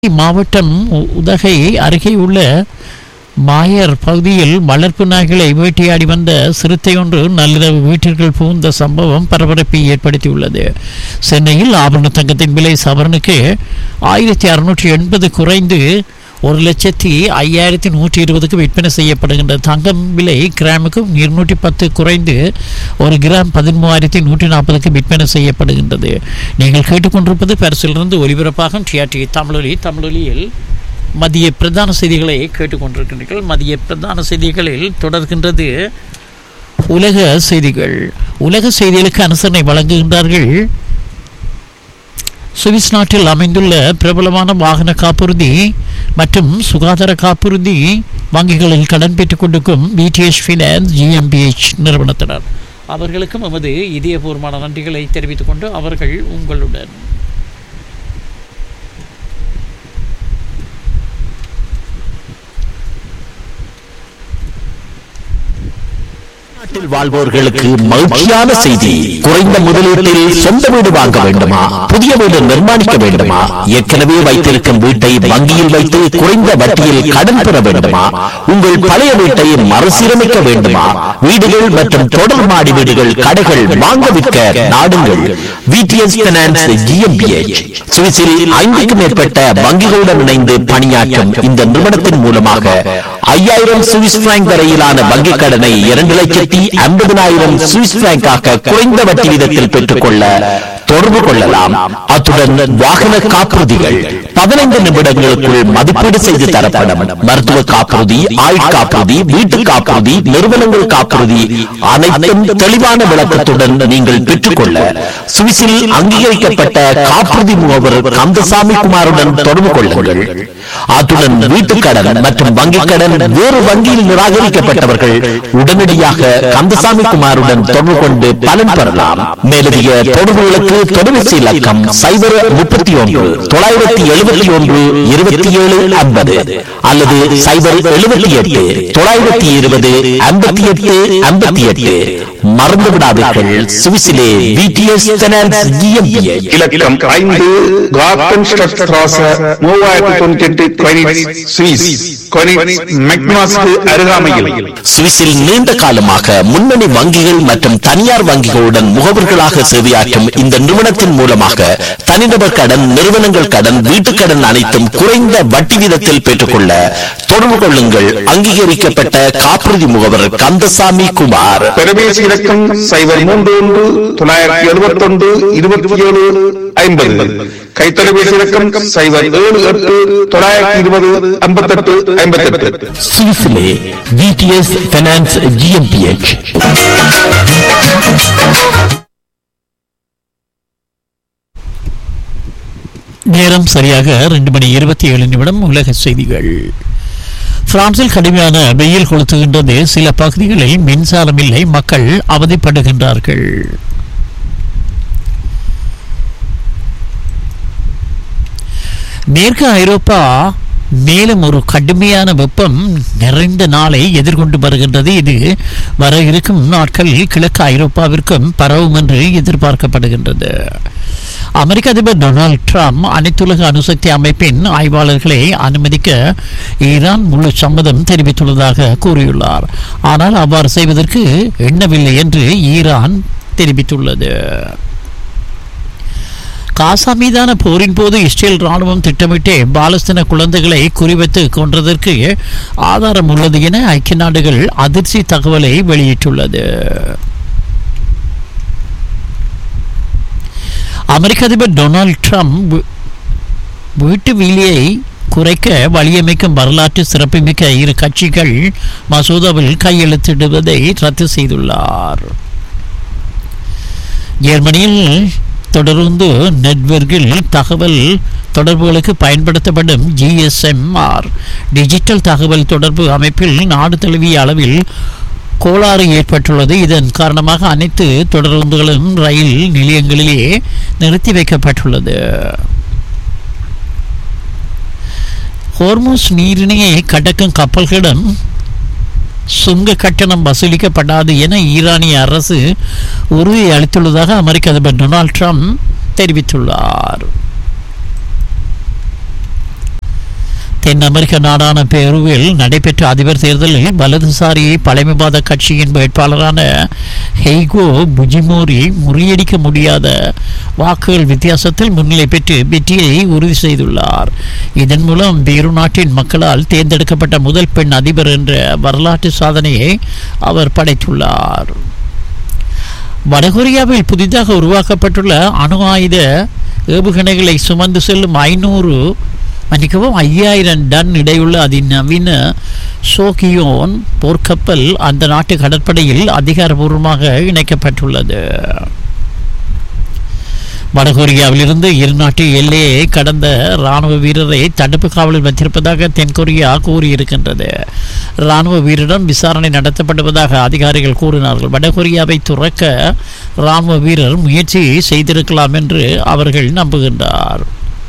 மாவட்டம் உ- உதகை அருகே உள்ள மாயர் பகுதியில் வளர்ப்பு நாய்களை வேட்டையாடி வந்த சிறுத்தை ஒன்று நள்ளிரவு வீட்டிற்குள் புகுந்த சம்பவம் பரபரப்பை ஏற்படுத்தியுள்ளது சென்னையில் ஆபரண தங்கத்தின் விலை சவரனுக்கு ஆயிரத்தி அறுநூற்றி எண்பது குறைந்து ஒரு லட்சத்தி ஐயாயிரத்தி நூற்றி இருபதுக்கு விற்பனை செய்யப்படுகின்ற தங்கம் விலை கிராமுக்கு இருநூற்றி பத்து குறைந்து ஒரு கிராம் பதிமூவாயிரத்தி நூற்றி நாற்பதுக்கு விற்பனை செய்யப்படுகின்றது நீங்கள் கேட்டுக்கொண்டிருப்பது பரிசிலிருந்து ஒலிபரப்பாகும் டிஆர்டி தமிழொலி தமிழொலியில் மதிய பிரதான செய்திகளை கேட்டுக்கொண்டிருக்கின்றீர்கள் மதிய பிரதான செய்திகளில் தொடர்கின்றது உலக செய்திகள் உலக செய்திகளுக்கு அனுசரணை வழங்குகின்றார்கள் சுவிஸ் நாட்டில் அமைந்துள்ள பிரபலமான வாகன காப்புறுதி மற்றும் சுகாதார காப்புறுதி வங்கிகளில் கடன் பெற்றுக் கொண்டிருக்கும் பிடிஎஸ் ஃபினான்ஸ் ஜிஎம்பிஹெச் நிறுவனத்தினர் அவர்களுக்கும் எமது இதயபூர்வமான நன்றிகளை தெரிவித்துக் கொண்டு அவர்கள் உங்களுடன் நாட்டில் வாழ்வோர்களுக்கு மகிழ்ச்சியான செய்தி குறைந்த முதலீட்டில் சொந்த வீடு வாங்க வேண்டுமா புதிய வீடு நிர்மாணிக்க வேண்டுமா ஏற்கனவே வைத்திருக்கும் வீட்டை வங்கியில் வைத்து குறைந்த வட்டியில் கடன் பெற வேண்டுமா உங்கள் பழைய வீட்டை மறுசீரமைக்க வேண்டுமா வீடுகள் மற்றும் தொடர் மாடி வீடுகள் கடைகள் வாங்க விற்க நாடுங்கள் விடிஎஸ் பினான்ஸ் ஜிஎம்பிஎச் சுவிஸில் ஐந்துக்கும் மேற்பட்ட வங்கிகளுடன் இணைந்து பணியாற்றும் இந்த நிறுவனத்தின் மூலமாக ஐயாயிரம் சுவிஸ் பிராங்க் வரையிலான வங்கிக் கடனை இரண்டு லட்சத்தி ஐம்பதனாயிரம் சுவிஸ் பிராங்காக குறைந்த வட்டி வீதத்தில் பெற்றுக்கொள்ள தொடர்பு கொள்ளலாம் அத்துடன் வாகன காப்புறுதிகள் பதினைந்து நிமிடங்களுக்குள் மதிப்பீடு செய்து தரப்படும் மருத்துவ காப்புறுதி ஆயுட் காப்புறுதி வீட்டு காப்புறுதி நிறுவனங்கள் காப்புறுதி அனைத்தும் தெளிவான விளக்கத்துடன் நீங்கள் பெற்றுக்கொள்ள சுவிஸில் அங்கீகரிக்கப்பட்ட காப்புறுதி முகவர் கந்தசாமி குமாருடன் தொடர்பு கொள்ளுங்கள் அத்துடன் வீட்டுக் கடன் மற்றும் வங்கிக் கடன் வேறு வங்கியில் நிராகரிக்கப்பட்டவர்கள் உடனடியாக கந்தசாமி குமாருடன் தொடர்பு கொண்டு பலன் பெறலாம் மேலதிக தொடர்புகளுக்கு தொலைபேசி இலக்கம் சைபர் முப்பத்தி ஒன்று தொள்ளாயிரத்தி எழுபத்தி ஒன்று இருபத்தி ஏழு ஐம்பது அல்லது சைபர் எழுபத்தி எட்டு தொள்ளாயிரத்தி இருபது ஐம்பத்தி எட்டு ஐம்பத்தி எட்டு மறந்து விடாதீர்கள் சுவிசிலே விடிஎஸ் ஃபைனான்ஸ் GmbH. இலக்கம் ஐந்து கார்டன் ஸ்ட்ராச மூவாயிரத்தி தொண்ணூத்தி எட்டு கொனிட்ஸ் சுவிஸ் கொனிட்ஸ் மெக்னாஸ்க்கு அருகாமையில் சுவிஸில் நீண்ட காலமாக முன்னணி வங்கிகள் மற்றும் தனியார் வங்கிகளுடன் முகவர்களாக சேவையாற்றும் இந்த நிறுவனத்தின் மூலமாக தனிநபர் கடன் நிறுவனங்கள் கடன் வீட்டுக் கடன் அனைத்தும் குறைந்த வட்டி வீதத்தில் பெற்றுக்கொள்ள தொடர்பு கொள்ளுங்கள் அங்கீகரிக்கப்பட்ட காப்புறுதி முகவர் கந்தசாமி குமார் தொலைபேசி இலக்கம் சைபர் மூன்று ஒன்று தொள்ளாயிரத்தி எழுபத்தி ஒன்று இருபத்தி ஏழு ஐம்பது கைத்தொலைபேசி இலக்கம் சைபர் ஏழு எட்டு தொள்ளாயிரத்தி இருபது ஐம்பத்தெட்டு ஐம்பத்தெட்டு சுவிஸிலே விடிஎஸ் ஃபைனான்ஸ் ஜிஎம்பிஎச் நேரம் சரியாக ரெண்டு மணி இருபத்தி ஏழு நிமிடம் உலக செய்திகள் பிரான்சில் கடுமையான வெயில் கொளுத்துகின்றது சில பகுதிகளில் மின்சாரம் இல்லை மக்கள் அவதிப்படுகின்றார்கள் மேற்கு ஐரோப்பா மேலும் ஒரு கடுமையான வெப்பம் நிறைந்த நாளை எதிர்கொண்டு வருகின்றது இது வர இருக்கும் நாட்களில் கிழக்கு ஐரோப்பாவிற்கும் பரவும் என்று எதிர்பார்க்கப்படுகின்றது அமெரிக்க அதிபர் டொனால்ட் ட்ரம்ப் அனைத்துலக அணுசக்தி அமைப்பின் ஆய்வாளர்களை அனுமதிக்க ஈரான் முழு சம்மதம் தெரிவித்துள்ளதாக கூறியுள்ளார் ஆனால் அவ்வாறு செய்வதற்கு எண்ணவில்லை என்று ஈரான் தெரிவித்துள்ளது காசா மீதான போரின் போது இஸ்ரேல் ராணுவம் திட்டமிட்டே பாலஸ்தீன குழந்தைகளை குறிவைத்து கொன்றதற்கு ஆதாரம் உள்ளது என ஐக்கிய நாடுகள் அதிர்ச்சி தகவலை வெளியிட்டுள்ளது அமெரிக்க அதிபர் டொனால்ட் ட்ரம்ப் வீ- வீட்டு வீலியை குறைக்க வழியமைக்கும் வரலாற்று சிறப்புமிக்க இரு கட்சிகள் மசோதாவில் கையெழுத்திடுவதை ரத்து செய்துள்ளார் ஜெர்மனியில் தொடர்ந்து நெட்வொர்க்கில் தகவல் தொடர்புகளுக்கு பயன்படுத்தப்படும் ஜிஎஸ்எம்ஆர் டிஜிட்டல் தகவல் தொடர்பு அமைப்பில் நாடு தழுவிய அளவில் கோளாறு ஏற்பட்டுள்ளது இதன் காரணமாக அனைத்து தொடர்புகளும் ரயில் நிலையங்களிலே நிறுத்தி வைக்கப்பட்டுள்ளது ஹோர்மோஸ் நீரிணையை கடக்கும் கப்பல்களிடம் சுங்க கட்டணம் வசூலிக்கப்படாது என ஈரானிய அரசு உறுதி அளித்துள்ளதாக அமெரிக்க அதிபர் டொனால்ட் ட்ரம்ப் தெரிவித்துள்ளார் தென் அமெரிக்க நாடான பெருவில் நடைபெற்ற அதிபர் தேர்தலில் வலதுசாரி பழமைவாத கட்சியின் வேட்பாளரான ஹெய்கோ புஜிமோரி முறியடிக்க முடியாத வாக்குகள் வித்தியாசத்தில் முன்னிலை பெற்று வெற்றியை உறுதி செய்துள்ளார் இதன் மூலம் பெரு நாட்டின் மக்களால் தேர்ந்தெடுக்கப்பட்ட முதல் பெண் அதிபர் என்ற வரலாற்று சாதனையை அவர் படைத்துள்ளார் வடகொரியாவில் புதிதாக உருவாக்கப்பட்டுள்ள அணு ஆயுத ஏவுகணைகளை சுமந்து செல்லும் ஐநூறு மன்னிக்கவும் ஐயாயிரம் டன் இடையுள்ள அதிநவீன சோகியோன் போர்க்கப்பல் அந்த நாட்டு கடற்படையில் அதிகாரபூர்வமாக இணைக்கப்பட்டுள்ளது வடகொரியாவிலிருந்து இரு நாட்டு எல்லையை கடந்த ராணுவ வீரரை தடுப்பு காவலில் வைத்திருப்பதாக தென்கொரியா கூறியிருக்கின்றது ராணுவ வீரரிடம் விசாரணை நடத்தப்படுவதாக அதிகாரிகள் கூறினார்கள் வடகொரியாவை துறக்க ராணுவ வீரர் முயற்சி செய்திருக்கலாம் என்று அவர்கள் நம்புகின்றார்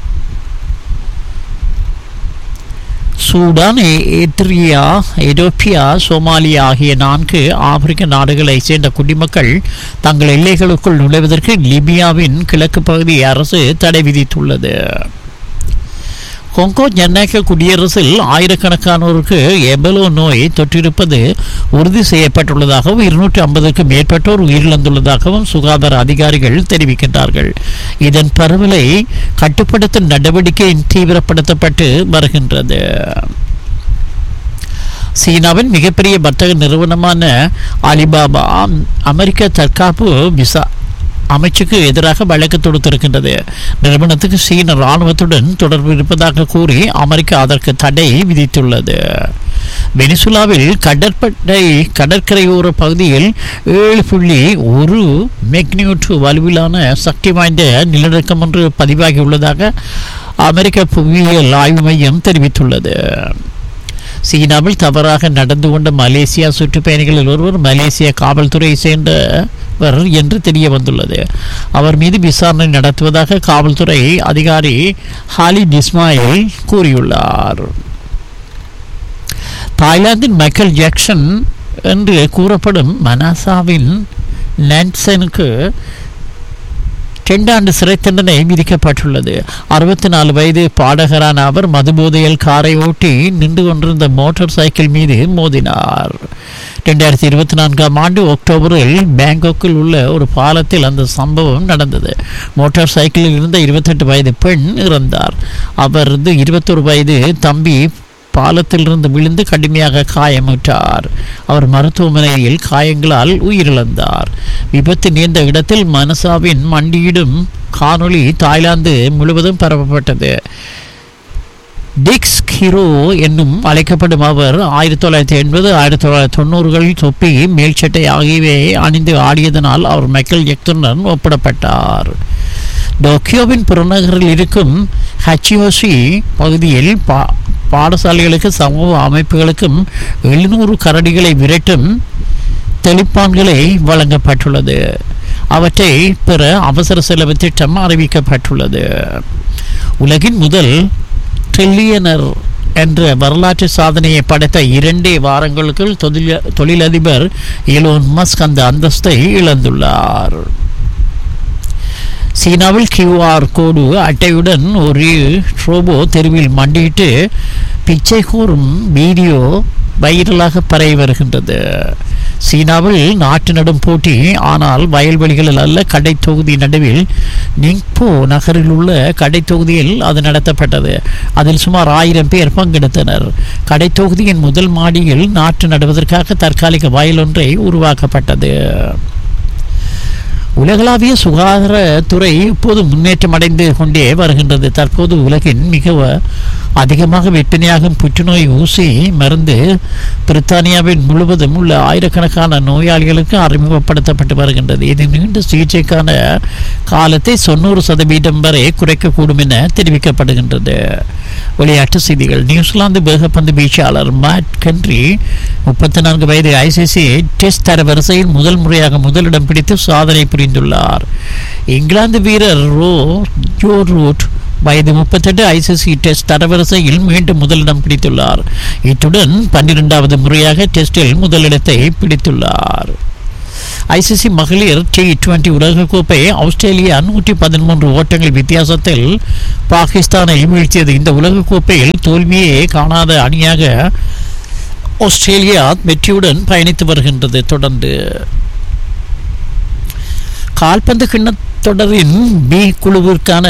சூடான் எ- எத்ரியா எடோப்பியா சோமாலியா ஆகிய நான்கு ஆப்பிரிக்க நாடுகளைச் சேர்ந்த குடிமக்கள் தங்கள் எல்லைகளுக்குள் நுழைவதற்கு லிபியாவின் கிழக்கு பகுதி அரசு தடை விதித்துள்ளது கொங்கோ ஜனநாயக குடியரசில் ஆயிரக்கணக்கானோருக்கு எபலோ நோய் தொற்றிருப்பது உறுதி செய்யப்பட்டுள்ளதாகவும் இருநூற்றி ஐம்பதுக்கும் மேற்பட்டோர் உயிரிழந்துள்ளதாகவும் சுகாதார அதிகாரிகள் தெரிவிக்கின்றார்கள் இதன் பரவலை கட்டுப்படுத்தும் நடவடிக்கை தீவிரப்படுத்தப்பட்டு வருகின்றது சீனாவின் மிகப்பெரிய வர்த்தக நிறுவனமான அலிபாபா அமெரிக்க தற்காப்பு விசா அமைச்சுக்கு எதிராக வழக்கு தொடுத்திருக்கின்றது நிறுவனத்துக்கு சீன இராணுவத்துடன் தொடர்பு இருப்பதாக கூறி அமெரிக்கா அதற்கு தடை விதித்துள்ளது வெனிசுலாவில் கடற்படை கடற்கரையோர பகுதியில் ஏழு புள்ளி ஒரு மெக்னியூட் வலுவிலான சக்தி வாய்ந்த நிலநடுக்கம் ஒன்று பதிவாகியுள்ளதாக அமெரிக்க புவியியல் ஆய்வு மையம் தெரிவித்துள்ளது சீனாவில் தவறாக நடந்து கொண்ட மலேசியா சுற்றுப்பயணிகளில் ஒருவர் மலேசிய காவல்துறையை சேர்ந்தவர் என்று தெரிய வந்துள்ளது அவர் மீது விசாரணை நடத்துவதாக காவல்துறை அதிகாரி ஹாலித் இஸ்மாயில் கூறியுள்ளார் தாய்லாந்தின் மைக்கேல் ஜாக்சன் என்று கூறப்படும் மனாசாவின் லான்சனுக்கு ரெண்டாண்டு சிறை தண்டனை விதிக்கப்பட்டுள்ளது அறுபத்தி நாலு வயது பாடகரான அவர் மதுபோதையில் காரை ஓட்டி நின்று கொண்டிருந்த மோட்டார் சைக்கிள் மீது மோதினார் ரெண்டாயிரத்தி இருபத்தி நான்காம் ஆண்டு அக்டோபரில் பேங்காக்கில் உள்ள ஒரு பாலத்தில் அந்த சம்பவம் நடந்தது மோட்டார் சைக்கிளில் இருந்த இருபத்தெட்டு வயது பெண் இறந்தார் அவரது இருபத்தொரு வயது தம்பி பாலத்திலிருந்து விழுந்து கடுமையாக காயமுற்றார் அவர் மருத்துவமனையில் காயங்களால் உயிரிழந்தார் விபத்து நேர்ந்த இடத்தில் மனசாவின் மண்டியிடும் காணொளி தாய்லாந்து முழுவதும் பரப்பப்பட்டது டிக்ஸ் ஹீரோ என்னும் அழைக்கப்படும் அவர் ஆயிரத்தி தொள்ளாயிரத்தி எண்பது ஆயிரத்தி தொள்ளாயிரத்தி தொண்ணூறுகளில் தொப்பி மேல்சட்டை ஆகியவை அணிந்து ஆடியதனால் அவர் மைக்கேல் ஜெக்சனுடன் ஒப்பிடப்பட்டார் டோக்கியோவின் புறநகரில் இருக்கும் ஹச்சியோசி பகுதியில் பா பாடசாலைகளுக்கு சமூக அமைப்புகளுக்கும் எழுநூறு கரடிகளை விரட்டும் தெளிப்பான்களை வழங்கப்பட்டுள்ளது அவற்றை பெற அவசர செலவு திட்டம் அறிவிக்கப்பட்டுள்ளது உலகின் முதல் ட்ரில்லியனர் என்ற வரலாற்று சாதனையை படைத்த இரண்டே வாரங்களுக்குள் தொழில தொழிலதிபர் எலோன் மஸ்க் அந்த அந்தஸ்தை இழந்துள்ளார் சீனாவில் கியூஆர் கோடு அட்டையுடன் ஒரு ரோபோ தெருவில் மண்டியிட்டு பிச்சை கூறும் வீடியோ வைரலாக பரவி வருகின்றது சீனாவில் நாட்டு நடும் போட்டி ஆனால் வயல்வெளிகளில் அல்ல கடை தொகுதி நடுவில் நிங்போ நகரில் உள்ள கடை தொகுதியில் அது நடத்தப்பட்டது அதில் சுமார் ஆயிரம் பேர் பங்கெடுத்தனர் கடை தொகுதியின் முதல் மாடியில் நாற்று நடுவதற்காக தற்காலிக வயல் ஒன்றை உருவாக்கப்பட்டது உலகளாவிய சுகாதாரத்துறை இப்போது முன்னேற்றம் அடைந்து கொண்டே வருகின்றது தற்போது உலகின் மிக அதிகமாக விற்பனையாகும் புற்றுநோய் ஊசி மருந்து பிரித்தானியாவின் முழுவதும் உள்ள ஆயிரக்கணக்கான நோயாளிகளுக்கு அறிமுகப்படுத்தப்பட்டு வருகின்றது இது நீண்ட சிகிச்சைக்கான காலத்தை தொண்ணூறு சதவீதம் வரை குறைக்கக்கூடும் என தெரிவிக்கப்படுகின்றது விளையாட்டு செய்திகள் நியூசிலாந்து வேகப்பந்து வீச்சாளர் மேட் கன்ட்ரி முப்பத்தி நான்கு வயது ஐசிசி டெஸ்ட் தரவரிசையில் முதல் முறையாக முதலிடம் பிடித்து சாதனை புரிந்துள்ளார் இங்கிலாந்து வீரர் ரோ ஜோ ரூட் வயது முப்பத்தெட்டு ஐசிசி டெஸ்ட் தரவரிசையில் மீண்டும் முதலிடம் பிடித்துள்ளார் இத்துடன் பன்னிரெண்டாவது முறையாக டெஸ்டில் முதலிடத்தை பிடித்துள்ளார் ஐசிசி மகளிர் டி டுவெண்டி உலகக்கோப்பை ஆஸ்திரேலியா நூற்றி பதிமூன்று ஓட்டங்கள் வித்தியாசத்தில் பாகிஸ்தானை வீழ்த்தியது இந்த உலகக்கோப்பையில் தோல்வியே காணாத அணியாக ஆஸ்திரேலியா வெற்றியுடன் பயணித்து வருகின்றது தொடர்ந்து கால்பந்து கிண்ணத் தொடரின் பி குழுவிற்கான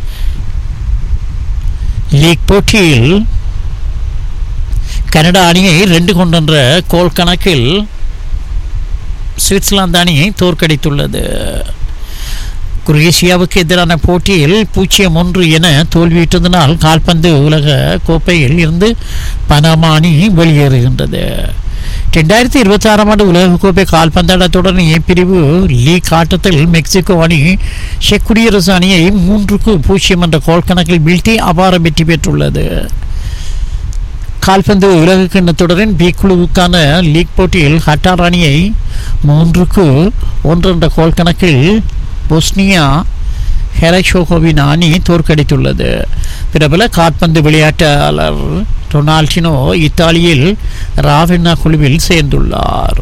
லீக் போட்டியில் கனடா அணியை ரெண்டு கொண்டென்ற கோல் கணக்கில் சுவிட்சர்லாந்து அணியை தோற்கடித்துள்ளது குரேஷியாவுக்கு எதிரான போட்டியில் பூஜ்ஜியம் ஒன்று என தோல்வியிட்டதனால் கால்பந்து உலக கோப்பையில் இருந்து பனாமா அணி வெளியேறுகின்றது ரெண்டாயிரத்தி இருபத்தி ஆறாம் ஆண்டு உலகக்கோப்பை கால்பந்தாட்ட தொடரின் ஏ பிரிவு லீக் ஆட்டத்தில் மெக்சிகோ அணி செக் குடியரசு அணியை மூன்றுக்கு பூஜ்ஜியம் என்ற கோல் கணக்கில் வீழ்த்தி அபார வெற்றி பெற்றுள்ளது கால்பந்து உலக கிண்ண தொடரின் பி குழுவுக்கான லீக் போட்டியில் ஹட்டார் அணியை மூன்றுக்கு ஒன்று என்ற கோல் கணக்கில் பொஸ்னியா ஹெரஷோகோவின் அணி தோற்கடித்துள்ளது பிரபல கால்பந்து விளையாட்டாளர் ரொனால்டினோ இத்தாலியில் ராவின்னா குழுவில் சேர்ந்துள்ளார்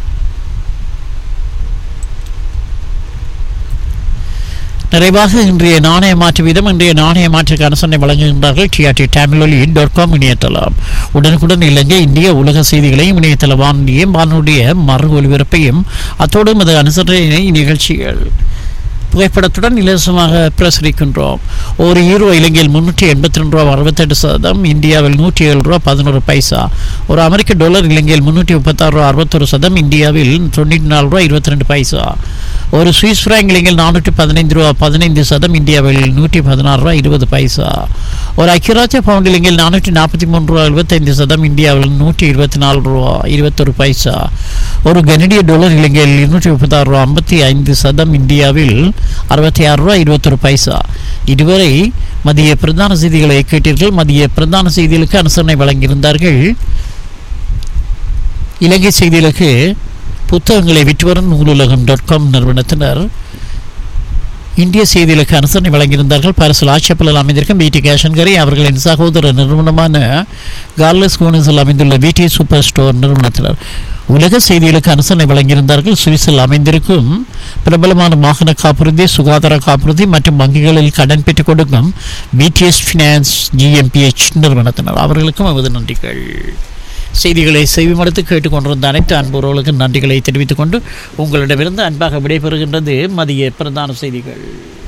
நிறைவாக இன்றைய நாணய மாற்று வீதம் இன்றைய நாணய மாற்றுக்கு அனுசரணை வழங்குகின்றார்கள் டிஆர்டி தமிழொலி டாட் காம் இணையதளம் உடனுக்குடன் இலங்கை இந்திய உலக செய்திகளையும் இணையதள வானொலியும் வானொலிய மறு ஒலிபரப்பையும் அத்தோடு அது அனுசரணை நிகழ்ச்சிகள் புகைப்படத்துடன் இலவசமாக பிரசுரிக்கின்றோம் ஒரு ஈரோ இலங்கையில் முன்னூற்றி எண்பத்தி ரெண்டு ரூபா அறுபத்தெட்டு சதம் இந்தியாவில் நூற்றி ஏழு ரூபா பதினோரு பைசா ஒரு அமெரிக்க டாலர் இலங்கையில் முன்னூற்றி முப்பத்தாறு ரூபா அறுபத்தொரு சதம் இந்தியாவில் தொண்ணூற்றி நாலு ரூபா இருபத்தி ரெண்டு பைசா ஒரு சுவிஸ் ஃப்ராங்க் இலங்கையில் நானூற்றி பதினைந்து ரூபா பதினைந்து சதம் இந்தியாவில் நூற்றி பதினாறு ரூபா இருபது பைசா ஒரு ஐக்கியராஜ்ய பவுண்ட் இலங்கையில் நானூற்றி நாற்பத்தி மூன்று ரூபா எழுபத்தைந்து சதம் இந்தியாவில் நூற்றி இருபத்தி நாலு ரூபா இருபத்தொரு பைசா ஒரு கனடிய டாலர் இலங்கையில் இருநூற்றி முப்பத்தாறு ரூபா ஐம்பத்தி ஐந்து சதம் இந்தியாவில் அறுபத்தி ஆறு ரூபா இருபத்தொரு பைசா இதுவரை மதிய பிரதான செய்திகளை கேட்டீர்கள் மதிய பிரதான செய்திகளுக்கு அனுசரணை வழங்கியிருந்தார்கள் இலங்கை செய்திகளுக்கு புத்தகங்களை விற்றுவரும் நூலுலகம் டாட் காம் நிறுவனத்தினர் இந்திய செய்திகளுக்கு அனுசரணை வழங்கியிருந்தார்கள் பாரிசில் ஆட்சேபலில் அமைந்திருக்கும் பிடி கேஷன்கரி அவர்களின் சகோதர நிறுவனமான கார்லஸ் கோனிஸில் அமைந்துள்ள விடி சூப்பர் ஸ்டோர் நிறுவனத்தினர் உலக செய்திகளுக்கு அனுசரணை வழங்கியிருந்தார்கள் சுவிஸில் அமைந்திருக்கும் பிரபலமான வாகன காப்புறுதி சுகாதார காப்புறுதி மற்றும் வங்கிகளில் கடன் பெற்றுக் கொடுக்கும் பிடிஎஸ் ஃபினான்ஸ் ஜிஎம்பிஎச் நிறுவனத்தினர் அவர்களுக்கும் நமது நன்றிகள் செய்திகளை செவிமடுத்து கேட்டுக்கொண்டிருந்த அனைத்து அன்புறவுகளுக்கு நன்றிகளை தெரிவித்துக் கொண்டு உங்களிடமிருந்து அன்பாக விடைபெறுகின்றது மதிய பிரதான செய்திகள்